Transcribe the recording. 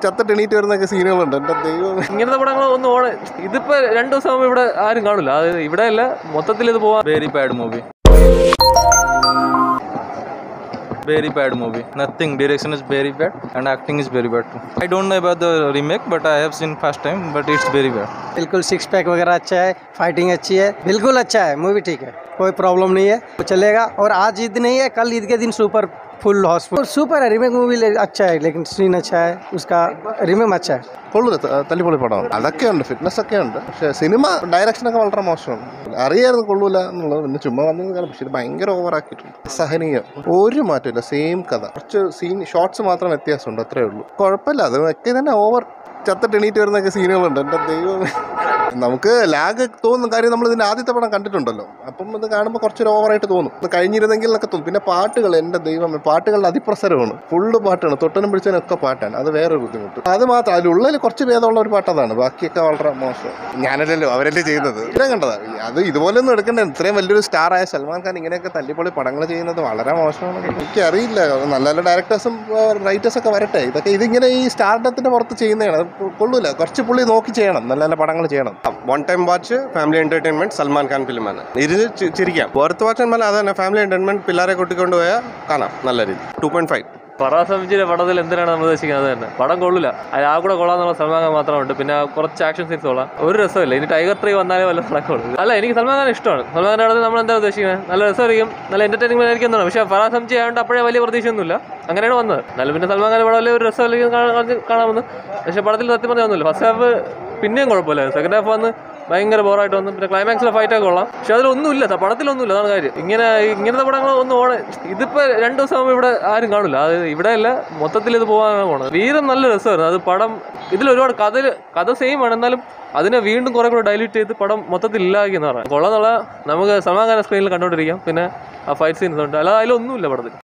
ചത്തിട്ട് എണീറ്റ് വരുന്നൊക്കെ സീനുകളുണ്ട് എൻ്റെ ദൈവം ഇങ്ങനത്തെ പടങ്ങൾ ഒന്നും ഓണ ഇതിപ്പോ രണ്ടു ദിവസം ആകുമ്പോൾ ഇവിടെ ആരും കാണില്ല അത് ഇവിടെ അല്ല മൊത്തത്തിൽ ഇത് പോവാൻ very bad movie very bad movie nothing direction is very bad and acting is very bad too i don't know about the remake but i have seen first time but it's very bad बिल्कुल six pack वगैरह अच्छा है fighting अच्छी है बिल्कुल अच्छा है movie ठीक है कोई प्रॉब्लम नहीं है वो चलेगा और आज ईद नहीं है कल ईद के दिन सुपर फुल हाउसफुल सुपर है रिमेक मूवी अच्छा है लेकिन सीन अच्छा है उसका रिमेक अच्छा है കൊള്ളൂല ത- തല്ലിപ്പൊളി പടമാണ് അതൊക്കെ ഉണ്ട് ഫിറ്റ്നസ് ഒക്കെ ഉണ്ട് പക്ഷേ സിനിമ ഡയറക്ഷനൊക്കെ വളരെ മോശമാണ് അറിയായിരുന്നു കൊള്ളൂല എന്നുള്ളത് പിന്നെ ചുമ്മാ വന്നത് കാരണം പക്ഷേ ഇത് ഭയങ്കര ഓവർ ആക്കിയിട്ടുണ്ട് സഹനീയം ഒരു മാറ്റമില്ല സെയിം കഥ കുറച്ച് സീൻ ഷോർട്സ് മാത്രം വ്യത്യാസമുണ്ട് അത്രേ ഉള്ളൂ കുഴപ്പമില്ല അത് ഒക്കെ തന്നെ ഓവർ ചത്തിട്ട് എണീറ്റ് വരുന്നൊക്കെ സീനുകളുണ്ട് എൻ്റെ ദൈവം നമുക്ക് ലാഗ് തോന്നുന്ന കാര്യം നമ്മൾ ഇതിൻ്റെ ആദ്യത്തെ പടം കണ്ടിട്ടുണ്ടല്ലോ അപ്പം ഇത് കാണുമ്പോൾ കുറച്ചൊരു ഓവറായിട്ട് തോന്നും ഇത് കഴിഞ്ഞിരുന്നെങ്കിൽ എന്നൊക്കെ തോന്നും പിന്നെ പാട്ടുകൾ എൻ്റെ ദൈവം പാട്ടുകളുടെ അതിപ്രസരമാണ് ഫുള്ള് പാട്ടാണ് തൊട്ടനും പിടിച്ചതിനൊക്കെ പാട്ടാണ് അത് വേറൊരു ബുദ്ധിമുട്ട് അത് മാത്രം അതിലുള്ളിൽ കുറച്ച് ഭേദമുള്ള ഒരു പാട്ട് അതാണ് ബാക്കിയൊക്കെ വളരെ മോശം ഞാനല്ലല്ലോ അവരല്ലേ ചെയ്യുന്നത് ഇത്രയും കണ്ടതാ അത് ഇതുപോലൊന്നും എടുക്കണ്ടേ ഇത്രയും വലിയൊരു സ്റ്റാർ ആയ സൽമാൻ ഖാൻ ഇങ്ങനെയൊക്കെ തല്ലിപ്പൊളി പടങ്ങൾ ചെയ്യുന്നത് വളരെ മോശമാണ് എനിക്കറിയില്ല നല്ല നല്ല ഡയറക്ടേഴ്സും റൈറ്റേഴ്സും ഒക്കെ വരട്ടെ ഇതൊക്കെ ഇതിങ്ങനെ ഈ സ്റ്റാർഡത്തിന്റെ പുറത്ത് ചെയ്യുന്നതാണ് അത് കൊള്ളൂല കുറച്ച് പുള്ളി നോക്കി ചെയ്യണം നല്ല നല്ല പടങ്ങൾ ചെയ്യണം one time watch family entertainment Salman Khan ഫിലിമാണ് ഇരുന്ന് ചി- ചിരിക്കാം പുറത്ത് വാച്ച് എന്നാൽ അതന്നെ ഫാമിലി എന്റർടൈൻമെന്റ് പിള്ളേരെ കൂട്ടിക്കൊണ്ട് പോയാൽ കാണാം നല്ല രീതി ടു പോയിന്റ് ഫൈവ് ഫറാസംജിയുടെ പടത്തിൽ എന്തിനാണ് നമ്മൾ ഉദ്ദേശിക്കുന്നത് അത് തന്നെ പടം കൊള്ളില്ല അത് ആ കൂടെ കൊള്ളാന്നുള്ള സൽമാൻ ഖാൻ മാത്രമുണ്ട് പിന്നെ കുറച്ച് ആക്ഷൻ സീൻസ് കൊള്ളാം ഒരു രസമില്ല ഇനി ടൈഗർ ത്രീ വന്നാലേ വല്ല നടക്കുള്ളൂ അല്ല എനിക്ക് സൽമാൻ ഖാൻ ഇഷ്ടമാണ് സൽമാൻ ഖാൻ പടത്തിൽ നമ്മൾ എന്താ ഉദ്ദേശിക്കുന്നത് നല്ല രസമായിരിക്കും നല്ല എന്റർടൈൻമെന്റ് ആയിരിക്കും എന്നാണ് പക്ഷേ ഫറാസംജി ആയതുകൊണ്ട് അപ്പോഴേ വലിയ പ്രതീക്ഷയൊന്നുമില്ല അങ്ങനെയാണ് വന്നത് എന്നാലും പിന്നെ സൽമാൻ ഖാൻ പടത്തിൽ ഒരു രസമായിരിക്കും കാണാൻ- കാണാമെന്ന് പക്ഷേ പടത്തിൽ സത്യം പറഞ്ഞാൽ ഒന്നുമില്ല ഫസ്റ്റ് ഹാഫ് പിന്നെയും കുഴപ്പമില്ല സെക്കൻഡ് ഹാഫ് വന്ന് ഭയങ്കര ബോറായിട്ട് വന്നു പിന്നെ ക്ലൈമാക്സിലെ ഫൈറ്റ് ഒക്കെ കൊള്ളാം പക്ഷെ അതിലൊന്നുമില്ല ത- പടത്തിലൊന്നുമില്ല അതാണ് കാര്യം ഇങ്ങനെ ഇങ്ങനത്തെ പടങ്ങൾ ഒന്നും ഓണ ഇതിപ്പോ രണ്ടു ദിവസം ആകുമ്പോൾ ഇവിടെ ആരും കാണില്ല അത് ഇവിടെ അല്ല മൊത്തത്തിൽ ഇത് പോകാനാണ് പോണത് വീരം നല്ല രസമായിരുന്നു അത് പടം ഇതിൽ ഒരുപാട് കഥ കഥ സെയിം ആണ് എന്നാലും അതിനെ വീണ്ടും കുറെ കൂടെ ഡൈല്യൂട്ട് ചെയ്ത് പടം മൊത്തത്തിൽ ഇല്ലാക്കി എന്ന് പറയാം കൊള്ളാന്നുള്ള നമുക്ക് സമാധാന സ്ക്രീനിൽ കണ്ടുകൊണ്ടിരിക്കാം പിന്നെ ആ ഫൈറ്റ് സീൻസ് ഉണ്ട് അല്ലാതെ അതിലൊന്നുമില്ല പടത്തിൽ